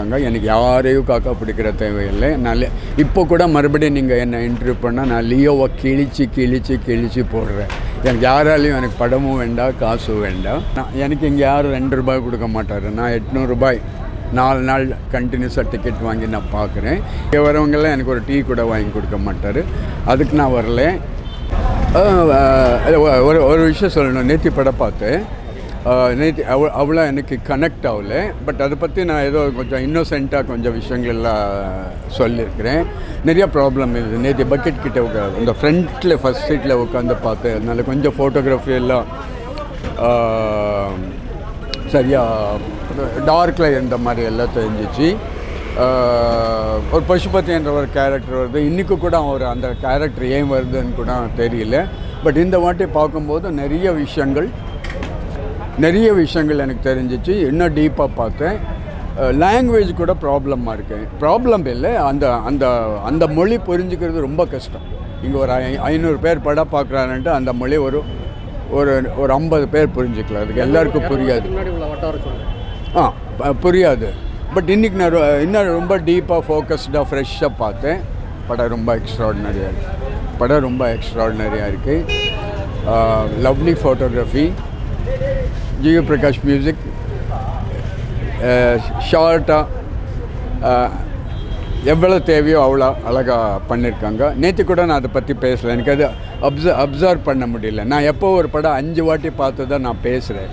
பண்ணியிருக்காங்க எனக்கு யாரையும் காக்கா பிடிக்கிற தேவையில்லை நான் லி- இப்போ கூட மறுபடியும் நீங்கள் என்னை இன்டர்வியூ பண்ணால் நான் லியோவை கிழிச்சு கிழிச்சு கிழிச்சு போடுறேன் எனக்கு யாராலையும் எனக்கு படமும் வேண்டாம் காசும் வேண்டாம் நான் எனக்கு இங்கே யாரும் ரெண்டு ரூபாய் கொடுக்க மாட்டார் நான் எட்நூறுபாய் நாலு நாள் கண்டினியூஸாக டிக்கெட் வாங்கி நான் பார்க்குறேன் இங்கே வரவங்கெல்லாம் எனக்கு ஒரு டீ கூட வாங்கி கொடுக்க மாட்டார் அதுக்கு நான் வரல ஆஹ் ஆஹ் ஒரு ஒரு விஷயம் சொல்லணும் நேத்தி படம் பார்த்தேன் நேற்று அவ அவ்வளோ எனக்கு கனெக்ட் ஆகல பட் அதை பற்றி நான் ஏதோ கொஞ்சம் இன்னோசென்ட்டாக கொஞ்சம் விஷயங்கள் எல்லாம் சொல்லியிருக்கிறேன் நிறைய ப்ராப்ளம் இது நேற்று பக்கெட் கிட்ட உட்கா இந்த ஃப்ரண்ட்டில் ஃபஸ்ட் சீட்டில் உட்காந்து பார்த்தேன் அதனால கொஞ்சம் ஃபோட்டோகிராஃபி எல்லாம் ஆஹ், சரியா டார்க்கில் இருந்த மாதிரி எல்லாம் தெரிஞ்சிச்சு ஆஹ், ஒரு பசுபதி என்ற ஒரு கேரக்டர் வருது இன்றைக்கு கூட ஒரு அந்த கேரக்டர் ஏன் வருதுன்னு கூட தெரியல பட் இந்த வாட்டி பார்க்கும்போது நிறைய விஷயங்கள் நிறைய விஷயங்கள் எனக்கு தெரிஞ்சிச்சு இன்னும் டீப்பாக பார்த்தேன் லாங்குவேஜ் கூட ப்ராப்ளமாக இருக்கு ப்ராப்ளம் இல்லை அந்த அந்த அந்த மொழி புரிஞ்சுக்கிறது ரொம்ப கஷ்டம் இங்கே ஒரு ஐ ஐநூறு பேர் படம் பார்க்குறாருன்ட்டு அந்த மொழி ஒரு ஒரு ஒரு ஐம்பது பேர் புரிஞ்சுக்கலாம் அதுக்கு எல்லாருக்கும் புரியாது முன்னாடி உள்ள வட்டாரம் சொல்லுங்கள் ஆ ப- புரியாது பட் இன்றைக்கி நான் ரொ- இன்னும் ரொம்ப டீப்பாக ஃபோக்கஸ்டாக ஃப்ரெஷ்ஷாக பார்த்தேன் படம் ரொம்ப எக்ஸ்ட்ராடினரியாக இருக்குது படம் ரொம்ப எக்ஸ்ட்ராடினரியாக இருக்குது லவ்லி ஃபோட்டோகிராஃபி ஜியோ பிரகாஷ் மியூசிக் ஷார்ட்டாக எவ்வளோ தேவையோ அவ்வளோ அழகாக பண்ணியிருக்காங்க நேற்று கூட நான் அதை பற்றி பேசலை எனக்கு அது அப்சர் அப்சர்வ் பண்ண முடியல நான் எப்போ ஒரு படம் அஞ்சு வாட்டி பார்த்து தான் நான் பேசுகிறேன்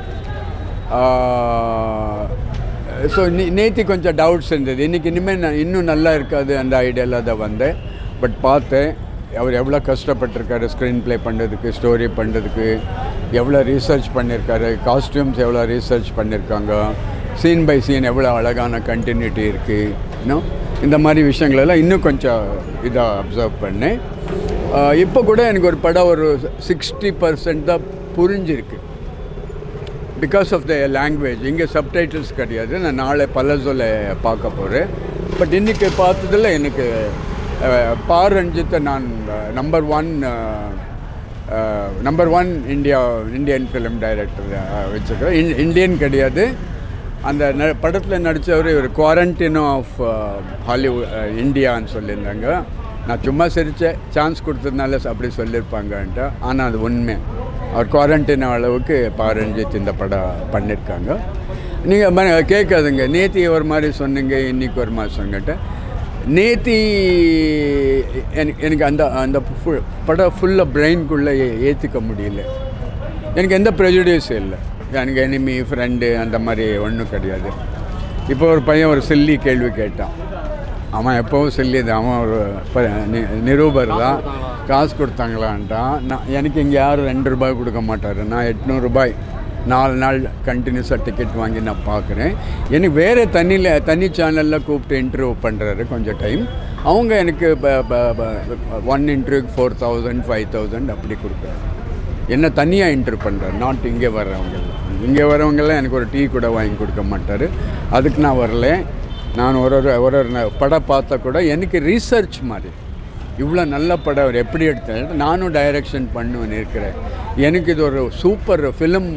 ஸோ நேற்று கொஞ்சம் டவுட்ஸ் இருந்தது இன்றைக்கி இனிமேல் நான் இன்னும் நல்லா இருக்காது அந்த ஐடியாவில் தான் வந்தேன் பட் பார்த்தேன் அவர் எவ்வளோ கஷ்டப்பட்டிருக்காரு ஸ்க்ரீன் ப்ளே பண்ணுறதுக்கு ஸ்டோரி பண்ணுறதுக்கு எவ்வளோ ரீசர்ச் பண்ணியிருக்காரு காஸ்டியூம்ஸ் எவ்வளோ ரீசர்ச் பண்ணியிருக்காங்க சீன் பை சீன் எவ்வளோ அழகான கண்டினியூட்டி இருக்குது இன்னும் இந்த மாதிரி விஷயங்களெல்லாம் இன்னும் கொஞ்சம் இதாக அப்சர்வ் பண்ணேன் ஆஹ் இப்போ கூட எனக்கு ஒரு படம் ஒரு சிக்ஸ்டி பர்சன்ட் தான் புரிஞ்சிருக்கு பிகாஸ் ஆஃப் த லாங்குவேஜ் இங்கே சப்டைட்டில்ஸ் கிடையாது நான் நாளை பலசொல பார்க்க போகிறேன் பட் இன்றைக்கி பார்த்ததில் எனக்கு அஹ், பா ரஞ்சித்தை நான் number one number one India Indian film director வச்சுருக்கிறேன் இன் இந்தியன் கிடையாது அந்த ந படத்தில் நடித்தவர் ஒரு குவாரண்டைனோ ஆஃப் ஹாலிவுட் இந்தியான்னு சொல்லியிருந்தாங்க நான் சும்மா சிரித்தேன் சான்ஸ் கொடுத்ததுனால அப்படி சொல்லியிருப்பாங்கன்ட்டு ஆனால் அது உண்மை அவர் குவாரண்டைன் அளவுக்கு பாரஞ்சித் இந்த படம் பண்ணியிருக்காங்க நீங்கள் கேட்காதுங்க நேத்தி ஒரு மாதிரி சொன்னீங்க இன்னைக்கு ஒரு மாதிரி சொன்னீங்கட்ட நேத்தி எனக்கு எனக்கு அந்த அந்த ஃபுல் படம் ஃபுல்லாக பிரெயின்குள்ளே ஏற்றுக்க முடியல எனக்கு எந்த ப்ரெஜுடியூஸும் இல்லை எனக்கு எனிமி ஃப்ரெண்டு அந்த மாதிரி ஒன்றும் கிடையாது இப்போ ஒரு பையன் ஒரு சில்லி கேள்வி கேட்டான் அவன் எப்போவும் சில்லி தான் அவன் ஒரு ப- நி- நிரூபர் தான் காசு கொடுத்தாங்களான்ட்டான் நான் எனக்கு இங்கே யாரும் ரெண்டு ரூபாய் கொடுக்க மாட்டார் நான் எட்நூறுபாய் நாலு நாள் கண்டினியூஸாக டிக்கெட் வாங்கி நான் பார்க்குறேன் எனக்கு வேறு தண்ணியில் தனி சேனலில் கூப்பிட்டு இன்டர்வியூ பண்ணுறாரு கொஞ்சம் டைம் அவங்க எனக்கு ஒன் இன்டர்வியூக்கு ஃபோர் தௌசண்ட் ஃபைவ் தௌசண்ட் அப்படி கொடுக்குறாங்க என்ன தனியாக இன்டர் பண்ணுறாரு நாட் இங்கே வர்றவங்க இங்கே வரவங்கெல்லாம் எனக்கு ஒரு டீ கூட வாங்கி கொடுக்க மாட்டார் அதுக்கு நான் வரல நான் ஒரு ஒரு ஒரு ஒரு ந- படம் பார்த்தா கூட எனக்கு ரீசர்ச் மாதிரி இவ்வளோ நல்ல படம் அவர் எப்படி எடுத்தார் நானும் டைரக்ஷன் பண்ணுவேன் இருக்கிறேன் எனக்கு இது ஒரு super film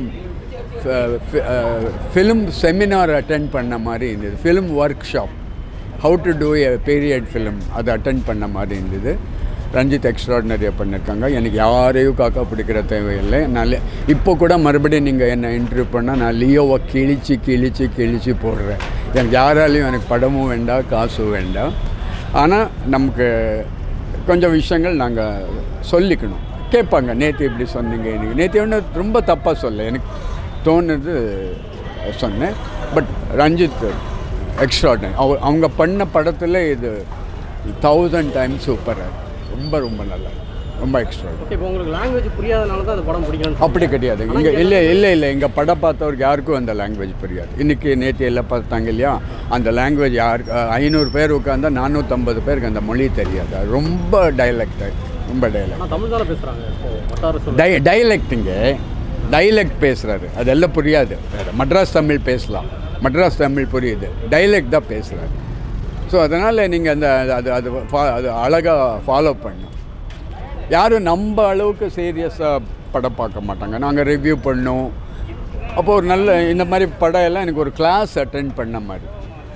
film seminar attend பண்ண மாதிரி இருந்தது film workshop how to do a period film அதை அட்டன் பண்ண மாதிரி இருந்தது ரஞ்சித் எக்ஸ்ட்ராடினரியாக பண்ணியிருக்காங்க எனக்கு யாரையும் காக்கா பிடிக்கிற தேவையில்லை நான் லி- இப்போ கூட மறுபடியும் நீங்கள் என்னை இன்டர்வியூ பண்ணால் நான் லியோவை கிழிச்சு கிழிச்சு கிழிச்சு போடுறேன் எனக்கு யாராலையும் எனக்கு படமும் வேண்டாம் காசும் வேண்டாம் ஆனால் நமக்கு கொஞ்சம் விஷயங்கள் நாங்கள் சொல்லிக்கணும் கேட்பாங்க நேற்று இப்படி சொன்னீங்க இன்னைக்கு நேற்று ஒன்று ரொம்ப தப்பாக சொல்ல எனக்கு தோணுது சொன்னேன் பட் ரஞ்சித் எக்ஸ்ட்ராடனரி அவ அவங்க பண்ண படத்தில் இது தௌசண்ட் டைம் சூப்பராக ரொம்ப ரொம்ப நல்லா இருக்கு. ரொம்ப எக்ஸ்ட்ரா ஓகே இப்போ உங்களுக்கு லாங்குவேஜ் புரியாதனால தான் அந்த படம் பிடிக்கணும் அப்படி கிடையாது இங்கே இல்லை இல்லை இல்லை இங்கே படம் பார்த்தவருக்கு யாருக்கும் அந்த லாங்குவேஜ் புரியாது இன்றைக்கி நேற்று எல்லாம் பார்த்தாங்க இல்லையா அந்த லாங்குவேஜ் யாருக்கு ஐநூறு பேர் உட்காந்தா நானூற்றம்பது பேருக்கு அந்த மொழி தெரியாது அது ரொம்ப டைலக்ட் ரொம்ப டைலக்ட் ஆனால் தமிழ் தானே பேசுகிறாங்க இப்போ வட்டார சொல் டை டைலக்ட்டுங்க டைலக்ட் பேசுகிறாரு அதெல்லாம் புரியாது வேறு மட்ராஸ் தமிழ் பேசலாம் மட்ராஸ் தமிழ் புரியுது டைலக்ட் தான் பேசுகிறாரு ஸோ அதனால் நீங்கள் அந்த அது அது ஃபா- அது அழகாக ஃபாலோ பண்ணும் யாரும் நம்ம அளவுக்கு சீரியஸாக படம் பார்க்க மாட்டாங்க நாங்கள் ரிவ்யூ பண்ணோம் அப்போ ஒரு நல்ல இந்த மாதிரி படம் எல்லாம் எனக்கு ஒரு கிளாஸ் அட்டென்ட் பண்ண மாதிரி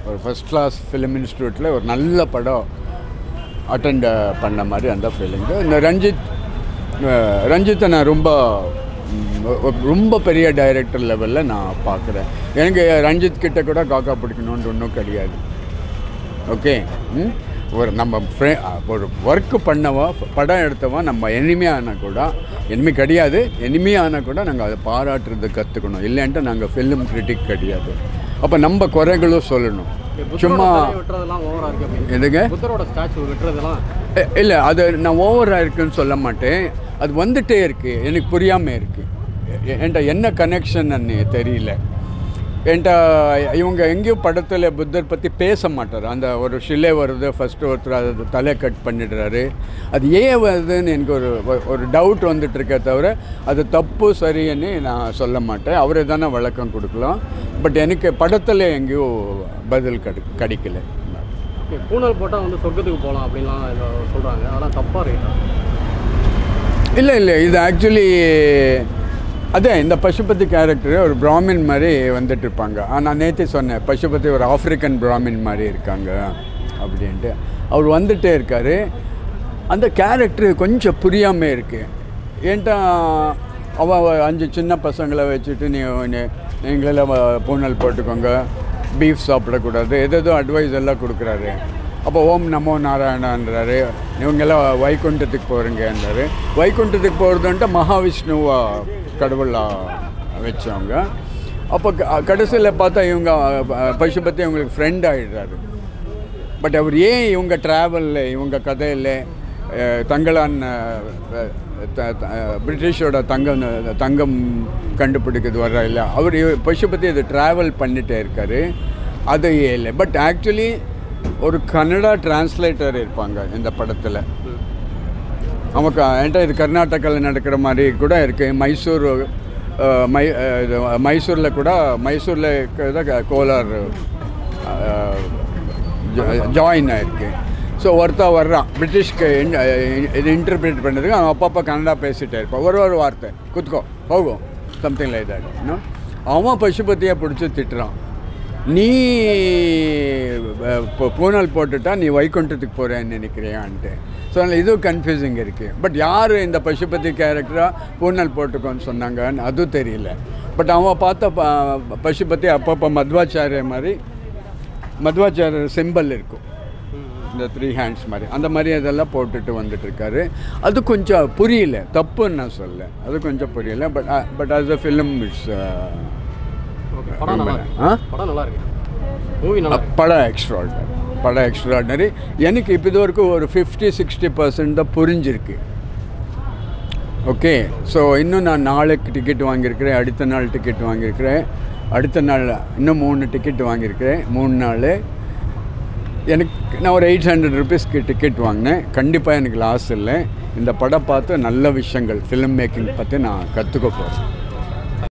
ஒரு ஃபஸ்ட் கிளாஸ் ஃபிலிம் இன்ஸ்டியூட்டில் ஒரு நல்ல படம் அட்டெண்ட் பண்ண மாதிரி அந்த ஃபீலிங்கு இந்த ரஞ்சித் அஹ், ரஞ்சித்தை நான் ரொம்ப ம், ஒ- ரொம்ப பெரிய டைரக்டர் லெவலில் நான் பார்க்குறேன் எனக்கு ரஞ்சித் கிட்ட கூட காக்கா பிடிக்கணும்னு ஒன்றும் கிடையாது ஓகே ம் ஒரு நம்ம ஃப்ரெ ஒரு ஒர்க்கு பண்ணவன் படம் எடுத்தவன் நம்ம enemy ஆனா கூட enemy கிடையாது enemy ஆனா கூட நாங்கள் அதை பாராட்டுறது கற்றுக்கணும் இல்லைன்ட்டு நாங்கள் ஃபிலிம் கிரிட்டிக் கிடையாது அப்போ நம்ம குறைகளும் சொல்லணும் சும்மா விட்டுறதெல்லாம் ஓவரா இருக்கு அப்படின்னு எதுங்க புத்தரோட ஸ்டாச்சு விட்டுறதெல்லாம் இல்லை அது நான் ஓவராக இருக்குன்னு சொல்ல மாட்டேன் அது வந்துட்டே இருக்குது எனக்கு புரியாமல் இருக்குது என்கிட்ட என்ன கனெக்ஷன் தெரியல என்கிட்ட இவங்க எங்கேயும் படத்தில் புத்தர் பற்றி பேச மாட்டார் அந்த ஒரு சிலை வருது ஃபஸ்ட்டு ஒருத்தர் அதை தலையை கட் பண்ணிடுறாரு அது ஏன் வருதுன்னு எனக்கு ஒரு ஒரு டவுட் வந்துட்டு இருக்கே தவிர அது தப்பு சரின்னு நான் சொல்ல மாட்டேன் அவரே தானே விளக்கம் கொடுக்கலாம் பட் எனக்கு படத்தில் எங்கேயும் பதில் கடி கிடைக்கல ஓகே, பூனல் போட்டால் வந்து சொர்க்கத்துக்கு போகலாம் அப்படின்லாம் இதை சொல்கிறாங்க அதெல்லாம் தப்பாக இருக்கு இல்லை இல்லை இது ஆக்சுவலி அதே இந்த பசுபதி கேரக்டர் ஒரு பிராமின் மாதிரி வந்துட்டு இருப்பாங்க ஆ, நான் நேற்று சொன்னேன் பசுபதி ஒரு ஆப்பிரிக்கன் பிராமின் மாதிரி இருக்காங்க அப்படின்ட்டு அவர் வந்துட்டே இருக்கார் அந்த கேரக்டர் கொஞ்சம் புரியாமல் இருக்குது ஏன்ட்டா அவ அவ அஞ்சு சின்ன பசங்களை வச்சுட்டு நீ நீ- நீங்களே வ- பூனல் போட்டுக்கோங்க பீஃப் சாப்பிடக்கூடாது எதேதோ அட்வைஸ் எல்லாம் கொடுக்குறாரு அப்போ ஓம் நமோ நாராயணன்றாரு இவங்கெல்லாம் வைகுண்டத்துக்கு போகிறீங்கன்றாரு வைகுண்டத்துக்கு போகிறதுன்ட்டு மகாவிஷ்ணுவா கடவுளாக வச்சவங்க அப்போ கடைசியில் பார்த்தா இவங்க அஹ், பசுபதி இவங்களுக்கு ஃப்ரெண்ட் ஆகிடுறாரு பட் அவர் ஏன் இவங்க ட்ராவலில் இவங்க கதையில் அஹ், தங்களான் அஹ், த- த- அஹ், பிரிட்டிஷோட தங்கம் தங்கம் கண்டுபிடிக்கிறது வர்ற இல்லை அவர் இவ- பசுபதி இது ட்ராவல் பண்ணிட்டே இருக்காரு அது இல்லை பட் ஆக்சுவலி ஒரு கன்னடா டிரான்ஸ்லேட்டர் இருப்பாங்க இந்த படத்தில் நமக்கு என்கிட்ட இது கர்நாடகாவில் நடக்கிற மாதிரி கூட இருக்குது மைசூர் அஹ், மை அஹ், இது மைசூரில் கூட மைசூரில் இருக்கிறத கோலார் ஜாயின் ஆயிருக்கு ஸோ ஒருத்தா வர்றான் பிரிட்டிஷ்க்கு இன்- அஹ், இது இன்டர்பிரேட் பண்ணுறதுக்கு அவன் அப்பப்போ கன்னடா பேசிகிட்டே இருப்பான் ஒரு ஒரு வார்த்தை குத்துக்கோ போகும் சம்திங் லைக் தட் இன்னும் அவன் பசுபதியை பிடிச்சி திட்டுறான் நீ அஹ், இப்போ பூனல் போட்டுட்டா நீ வைகுண்டத்துக்கு போகிறேன்னு நினைக்கிறியான்ட்டு ஸோ அதனால் இதுவும் கன்ஃபியூசிங் இருக்குது பட் யார் இந்த பசுபதி கேரக்டராக பூனல் போட்டுக்கோன்னு சொன்னாங்கன்னு அதுவும் தெரியல பட் அவன் பார்த்த ப- பசுபதி அப்பப்போ மத்வாச்சாரிய மாதிரி மத்வாச்சாரியர் சிம்பல் இருக்கும் இந்த த்ரீ ஹேண்ட்ஸ் மாதிரி அந்த மாதிரி அதெல்லாம் போட்டுட்டு வந்துட்டு இருக்காரு அது கொஞ்சம் புரியல தப்புன்னு நான் சொல்ல அது கொஞ்சம் புரியல but but as a film it's okay படம் நல்லா இருக்கு ஆ படம் நல்லா இருக்கு மூவி நல்லா இருக்கு படம் எக்ஸ்ட்ராடினரி படம் எக்ஸ்ட்ராடினரி எனக்கு இப்போ இது வரைக்கும் ஒரு ஃபிஃப்டி சிக்ஸ்டி பர்சன்ட் தான் புரிஞ்சிருக்கு ஓகே ஸோ இன்னும் நான் நாளைக்கு டிக்கெட் வாங்கியிருக்கிறேன் அடுத்த நாள் டிக்கெட் வாங்கியிருக்கிறேன் அடுத்த நாள் இன்னும் மூணு டிக்கெட் வாங்கியிருக்கிறேன் மூணு நாள் எனக்கு நான் ஒரு எயிட் ஹண்ட்ரட் ருபீஸ்க்கு டிக்கெட் வாங்கினேன் கண்டிப்பாக எனக்கு லாஸ் இல்லை இந்த படம் பார்த்து நல்ல விஷயங்கள் ஃபிலிம் மேக்கிங் பற்றி நான் கற்றுக்க போகிறேன்